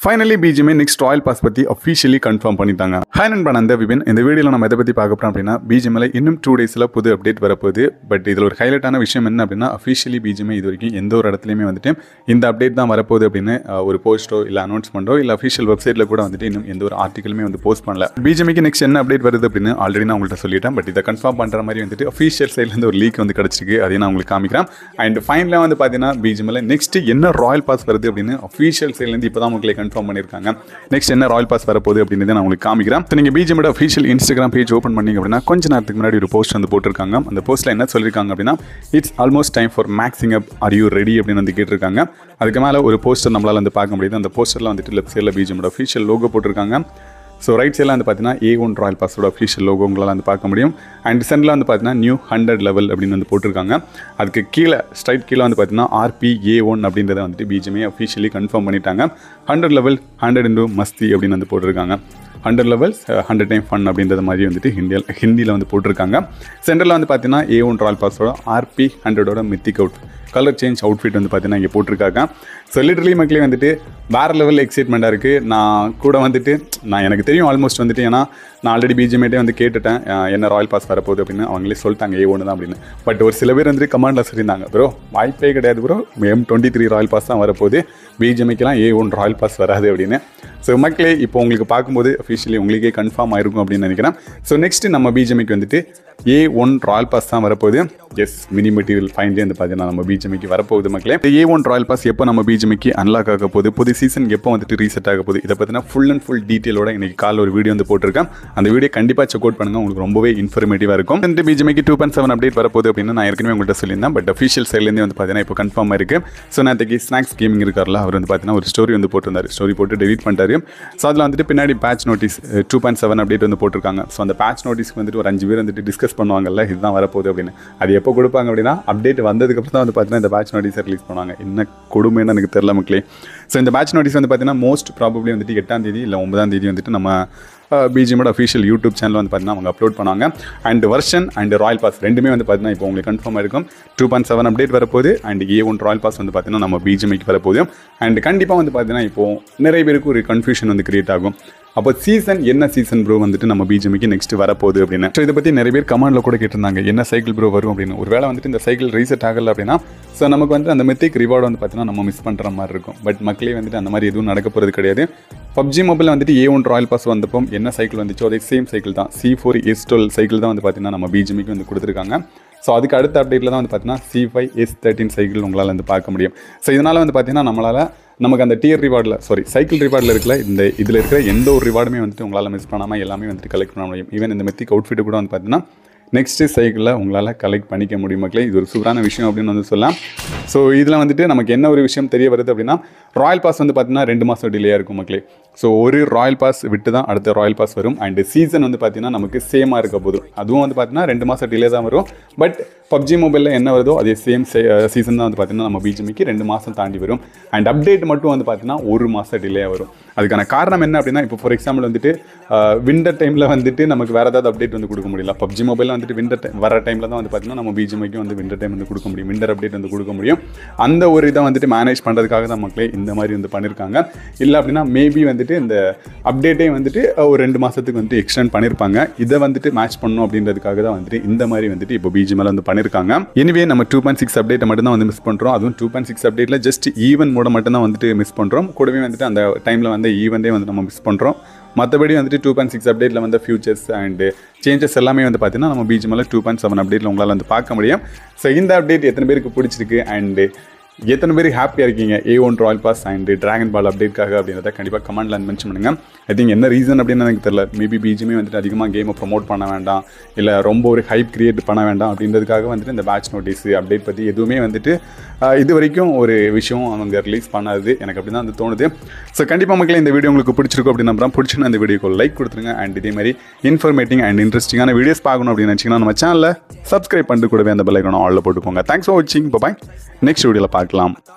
finally BGMI next royal pass பற்றி officially confirm பண்ணிட்டாங்க hi நண்பா அந்த விபின் இந்த வீடியோவில் நம்ம எதை பற்றி பார்க்க போகிறோம் அப்படின்னா பிஜிஎம்ல இன்னும் டூ டேஸில் புது அப்டேட் வரப்போகுது பட் இதில் ஒரு ஹைலைட்டான விஷயம் என்ன அப்படின்னா அஃபிஷியலி பிஜிஎம்ஐ இது வரைக்கும் எந்த ஒரு இடத்துலையுமே வந்துட்டு இந்த அப்டேட் தான் வரப்போகுது அப்படின்னு அஹ், ஒரு போஸ்ட்டோ இல்லை அனௌன்ஸ்மெண்ட்டோ இல்லை அஃபிஷியல் வெப்சைட்டில் கூட வந்துட்டு இன்னும் எந்த ஒரு ஆர்டிக்கலுமே வந்து போஸ்ட் பண்ணல பிஜிஎம்க்கு நெக்ஸ்ட் என்ன அப்டேட் வருது அப்படின்னு ஆல்ரெடி நான் உங்கள்கிட்ட சொல்லிட்டேன் பட் இதை கன்ஃபார்ம் பண்ணுற மாதிரி வந்துட்டு அஃபிஷியல் சைட்லேருந்து ஒரு லீக் வந்து கிடச்சிருக்கு அதையும் நான் உங்களுக்கு காமிக்கிறேன் அண்ட் ஃபைனலாக வந்து பார்த்தீங்கன்னா பிஜிஎம்ல நெக்ஸ்ட் என்ன ராயல் பாஸ் வருது அப்படின்னு அஃபிஷியல் சைட்லேருந்து இப்போ தான் உங்களுக்கு கன்ஃபார்ம் பண்ணியிருக்காங்க நெக்ஸ்ட் என்ன ராயல் பாஸ் வரப்போகுது அப்படின்னு நான் உங்களுக்கு காமிக்கிறேன் So, நீங்கள் பிஜிஎமோட அஃபிஷியல் இன்ஸ்டாகிராம் பேஜ் ஓப்பன் பண்ணீங்க அப்படின்னா கொஞ்ச நேரத்துக்கு முன்னாடி ஒரு போஸ்ட் வந்து போட்டிருக்காங்க அந்த போஸ்ட்டில் என்ன சொல்லியிருக்காங்க அப்படின்னா it's almost time for maxing up are you ready அப்படின்னு வந்து கேட்டிருக்காங்க அதுக்கு மேலே ஒரு போஸ்டர் நம்மளால் வந்து பார்க்க முடியுது அந்த போஸ்டரில் வந்துட்டு லெஃப்ட் சைடில் பிஜிஎமோட அஃபிஷியல் லோகோ போட்டிருக்காங்க ஸோ ரைட் சைடில் வந்து பார்த்தீங்கன்னா ஏ ஒன் ராயல் பாஸோட அஃபிஷியல் லோகோ உங்களால் வந்து பார்க்க முடியும் அண்ட் சென்டரில் வந்து பார்த்தீங்கன்னா நியூ ஹண்ட்ரட் லெவல் அப்படின்னு வந்து போட்டிருக்காங்க அதுக்கு கீழே ஸ்ட்ரைட் கீழே வந்து பார்த்தீங்கன்னா ஆர்பி ஏ ஒன் அப்படின்றத வந்துட்டு பிஜிஎம்ஏ அஃபிஷியலி கன்ஃபார்ம் பண்ணிட்டாங்க hundred level hundred into masti அப்படின்னு வந்து போட்டிருக்காங்க hundred levels hundred time fun அப்படின்றது மாதிரி வந்துட்டு ஹிந்தியில் ஹிந்தியில் வந்து போட்டிருக்காங்க சென்டரில் வந்து பார்த்தீங்கன்னா ஏ ஒன் ராயல் பாஸோட ஆர்பி ஹண்ட்ரடோட mythic out colour change outfit வந்து பார்த்தீங்கன்னா இங்கே போட்டிருக்காங்க ஸோ லிட்டரலி மக்களே வந்துட்டு வேறு லெவல் எக்ஸைட்மெண்ட்டாக இருக்குது நான் கூட வந்துட்டு நான் எனக்கு தெரியும் ஆல்மோஸ்ட் வந்துட்டு ஏன்னா நான் ஆல்ரெடி பிஜிஎம்ஏட்டே வந்து கேட்டுட்டேன் அஹ், என்ன ராயல் பாஸ் வரப்போகுது அப்படின்னு அவங்களே சொல்லிட்டாங்க ஏ ஒன்று தான் அப்படின்னு பட் ஒரு சில பேர் வந்துட்டு கமாண்டில் சொல்லியிருந்தாங்க ப்ரோ வாய்ப்பே கிடையாது bro M twenty three royal pass தான் வரப்போகுது பிஜிஎம்ஐக்கெலாம் ஏ ஒன் ராயல் பாஸ் வராது அப்படின்னு ஸோ மக்களே இப்போ உங்களுக்கு பார்க்கும்போது அஃபிஷியலி உங்களுக்கே கன்ஃபார்ம் ஆயிருக்கும் அப்படின்னு நினைக்கிறேன் ஸோ நெக்ஸ்ட் நம்ம பிஜிஎம்ஐக்கு வந்துட்டு ஏ ஒன் ராயல் பாஸ் தான் வரப்போகுது எஸ் மினி மெட்டீரியல் ஃபைன்லேயே வந்து பார்த்தீங்கன்னா நம்ம பிஜிஎம்ஐக்கு வரப்போகுது மக்களே ஏ ஒன் ராயல் பாஸ் எப்போ நம்ம பிஜிஎம்ஐக்கு அன்லாக் ஆக போகுது புது சீசன் எப்போ வந்துட்டு ரீசெட் ஆக போகுது இதை பற்றின ஃபுல் அண்ட் ஃபுல் டீட்டெயிலோட இன்னைக்கு காலைல ஒரு வீடியோ வந்து போட்டிருக்கேன் அந்த வீடியோ கண்டிப்பாக செக் அவுட் பண்ணுங்க உங்களுக்கு ரொம்பவே இன்ஃபர்மேட்டிவாக இருக்கும் இந்த பிஜிஎம்ஐக்கு டூ பாயிண்ட் செவன் அப்டேட் வரப்போகுது அப்படின்னு நான் ஏற்கனவே உங்கள்கிட்ட சொல்லியிருந்தேன் பட் அஃபிஷியல் சைட்லேருந்து வந்து பார்த்தீங்கன்னா இப்போ கன்ஃபார்ம் இருக்கு ஸோ நேற்றுக்கு ஸ்நாக்ஸ் கேமிங் இருக்கார்ல அவர் வந்து பார்த்தீங்கன்னா ஒரு ஸ்டோரி வந்து போட்டிருந்தாரு ஸ்டோரி போட்டு டெலிட் பண்ணிட்டாரு ஸோ அதில் வந்துட்டு பின்னாடி patch notice two point seven update வந்து போட்டிருக்காங்க ஸோ அந்த பேட்ச் நோட்டீஸ்க்கு வந்துட்டு ஒரு அஞ்சு பேர் வந்துட்டு டிஸ்கஸ் பண்ணுவாங்கல்ல இதுதான் வரப்போகுது அப்படின்னு அது எப்போ கொடுப்பாங்க அப்படின்னா அப்டேட் வந்ததுக்கப்புறம் தான் வந்து பார்த்தீங்கன்னா இந்த பேட்ச் நோட்டீஸை ரிலீஸ் பண்ணுவாங்க என்ன கொடுமைன்னு எனக்கு தெரியல மக்களே ஸோ இந்த பேட்ச் நோட்டீஸ் வந்து பார்த்தீங்கன்னா மோஸ்ட் ப்ராபப்ளி வந்துட்டு எட்டாம் தேதி இல்லை ஒன்பதாம் தேதி வந்துட்டு நம்ம பிஜிஎமோட அஃபிஷியல் யூடியூப் சேனல் வந்து பார்த்தீங்கன்னா அவங்க அப்லோட் பண்ணாங்க and version and royal pass ரெண்டுமே வந்து பார்த்தீங்கன்னா இப்போ உங்களுக்கு கன்ஃபார்ம் இருக்கும் டூ பாயிண்ட் செவன் அப்டேட் வரப்போகுது and A one royal pass வந்து பார்த்தீங்கன்னா நம்ம பிஜிஎம்க்கு வரப்போகுது அண்ட் கண்டிப்பாக வந்து பார்த்தீங்கன்னா இப்போ நிறைய பேருக்கு ஒரு கன்ஃபியூஷன் வந்து கிரியேட் ஆகும் அப்போ சீசன் என்ன சீசன் ப்ரோ வந்துட்டு நம்ம பிஜிஎம்க்கு நெக்ஸ்ட் வரப்போகுது அப்படின்னு ஸோ இதை பற்றி நிறைய பேர் கமெண்ட்ல கூட கேட்டிருந்தாங்க என்ன சைக்கிள் ப்ரோ வரும் அப்படின்னு ஒருவேளை வந்துட்டு இந்த சைக்கிள் ரீசெட் ஆகல அப்படின்னா ஸோ நமக்கு வந்து அந்த மெத்திக் ரிவார்டு வந்து பார்த்தீங்கன்னா நம்ம மிஸ் பண்ணுற மாதிரி இருக்கும் பட் மக்களே வந்துட்டு அந்த மாதிரி எதுவும் நடக்க போகிறது கிடையாது பப்ஜி மொபைல் வந்துட்டு ஏ ஒன் ராயல் பாஸ் வந்தப்போ என்ன சைக்கிள் வந்துச்சோ அதே சேம் சைக்கிள் தான் C four S twelve cycle தான் வந்து பார்த்தீங்கன்னா நம்ம பிஜிஎம்க்கு வந்து கொடுத்துருக்காங்க ஸோ அதுக்கு அடுத்த அப்டேட்டில் தான் வந்து பார்த்தீங்கன்னா C five S thirteen cycle உங்களால் வந்து பார்க்க முடியும் ஸோ இதனால் வந்து பார்த்தீங்கன்னா நம்மளால் நமக்கு அந்த டியர் ரிவார்டில் சாரி சைக்கிள் ரிவார்டில் இருக்கல இந்த இதில் இருக்கிற எந்த ஒரு ரிவார்டுமே வந்துட்டு உங்களால் மிஸ் பண்ணாமல் எல்லாமே வந்துட்டு கலெக்ட் பண்ண முடியும் ஈவன் இந்த மெத்திக் அவுட்ஃபிட் கூட வந்து பார்த்தீங்கன்னா நெக்ஸ்ட்டு சைக்கிளில் உங்களால் கலெக்ட் பண்ணிக்க முடியும் மக்களே இது ஒரு சூப்பரான விஷயம் அப்படின்னு வந்து சொல்லலாம் ஸோ இதில் வந்துட்டு நமக்கு என்ன ஒரு விஷயம் தெரிய வருது அப்படின்னா ராயல் பாஸ் வந்து பார்த்தீங்கன்னா ரெண்டு மாதம் டிலேயாக இருக்கும் மக்களே ஸோ ஒரு ராயல் பாஸ் விட்டு தான் அடுத்த ராயல் பாஸ் வரும் அண்ட் சீசன் வந்து பார்த்தீங்கன்னா நமக்கு சேமாக இருக்க போதும் அதுவும் வந்து பார்த்தீங்கன்னா ரெண்டு மாதம் டிலே தான் வரும் பட் பப்ஜி மொபைலில் என்ன வருதோ அதே சேம் சீசன் தான் வந்து பார்த்தீங்கன்னா நம்ம பிஜிமிக்கு ரெண்டு மாதம் தாண்டி வரும் அண்ட் அப்டேட் மட்டும் வந்து பார்த்தீங்கன்னா ஒரு மாதம் டிலே வரும் அதுக்கான காரணம் என்ன அப்படின்னா இப்போ ஃபார் எக்ஸாம்பிள் வந்துட்டு விண்டர் டைமில் வந்துட்டு நமக்கு வேறு ஏதாவது அப்டேட் வந்து கொடுக்க முடியல பப்ஜி மொபைலில் வந்துட்டு விண்டர் டைம் வர டைமில் தான் வந்து பார்த்தீங்கன்னா நம்ம பிஜிஎம்க்கு வந்து விண்டர் டைம் வந்து கொடுக்க முடியும் விண்டர் அப்டேட் வந்து கொடுக்க முடியும் அந்த ஒரு இதை வந்துட்டு மேனேஜ் பண்ணுறதுக்காக தான் மக்களே இந்த மாதிரி வந்து பண்ணியிருக்காங்க இல்லை அப்படின்னா மேபி வந்துட்டு இந்த அப்டேட்டே வந்துட்டு அஹ், ஒரு ரெண்டு மாதத்துக்கு வந்துட்டு எக்ஸ்டெண்ட் பண்ணியிருப்பாங்க இதை வந்துட்டு மேட்ச் பண்ணணும் அப்படின்றதுக்காக தான் வந்துட்டு இந்த மாதிரி வந்துட்டு இப்போ பிஜி மேலே வந்து பண்ணியிருக்காங்க எனிவே நம்ம டூ பாயிண்ட் சிக்ஸ் அப்டேட்டை மட்டும் தான் வந்து மிஸ் பண்ணுறோம் அதுவும் டூ பாயிண்ட் சிக்ஸ் அப்டேட்டில் ஜஸ்ட் ஈவன் மோட மட்டும் தான் வந்துட்டு மிஸ் பண்ணுறோம் கூடவே வந்துட்டு அந்த டைமில் வந்து ஈவெண்ட்டே வந்து நம்ம மிஸ் பண்ணுறோம் மற்றபடி வந்துட்டு டூ பாயிண்ட் சிக்ஸ் அப்டேட்டில் வந்து ஃபியூச்சர்ஸ் அண்ட் சேஞ்சஸ் எல்லாமே வந்து பார்த்தீங்கன்னா நம்ம பிஜிஎம்ல டூ பாயிண்ட் செவன் அப்டேட்டில் உங்களால் வந்து பார்க்க முடியும் ஸோ இந்த அப்டேட் எத்தனை பேருக்கு பிடிச்சிருக்கு அண்டு எத்தனை பேர் ஹாப்பியாக இருக்கீங்க A one royal pass and dragon ball அப்டேட்காக அப்படின்றத கண்டிப்பாக கமெண்ட்ல மென்ஷன் பண்ணுங்க ஐ திங்க் என்ன ரீசன் அப்படின்னு எனக்கு தெரியல மேபி பிஜிஎமே வந்துட்டு அதிகமாக கேமை ப்ரொமோட் பண்ண வேண்டாம் இல்லை ரொம்ப ஒரு ஹைப் கிரியேட் பண்ண வேண்டாம் அப்படின்றதுக்காக வந்துட்டு இந்த பேட்ச் நோட்டீஸ் அப்டேட் பற்றி எதுவுமே வந்துட்டு ஆஹ், இது வரைக்கும் ஒரு விஷயம் அவங்க ரிலீஸ் பண்ணாது எனக்கு அப்படி தான் வந்து தோணுது ஸோ கண்டிப்பாக மக்களே இந்த வீடியோ உங்களுக்கு பிடிச்சிருக்கும் அப்படின்னு நம்புறேன் பிடிச்சினா இந்த வீடியோக்கு லைக் கொடுத்துருங்க அண்ட் இதே மாதிரி இன்ஃபர்மேட்டிங் அண்ட் இன்ட்ரெஸ்டிங்கான வீடியோஸ் பார்க்கணும் அப்படின்னு நினச்சிங்கன்னா நம்ம சேனலில் சப்ஸ்கிரைப் பண்ணிட்டு கூடவே அந்த பெல் ஐக்கான ஆலில் போட்டுக்கோங்க தேங்க்ஸ் ஃபார் வாட்சிங் பாய் நெக்ஸ்ட் வீடியோவில் பார்க்கலாம்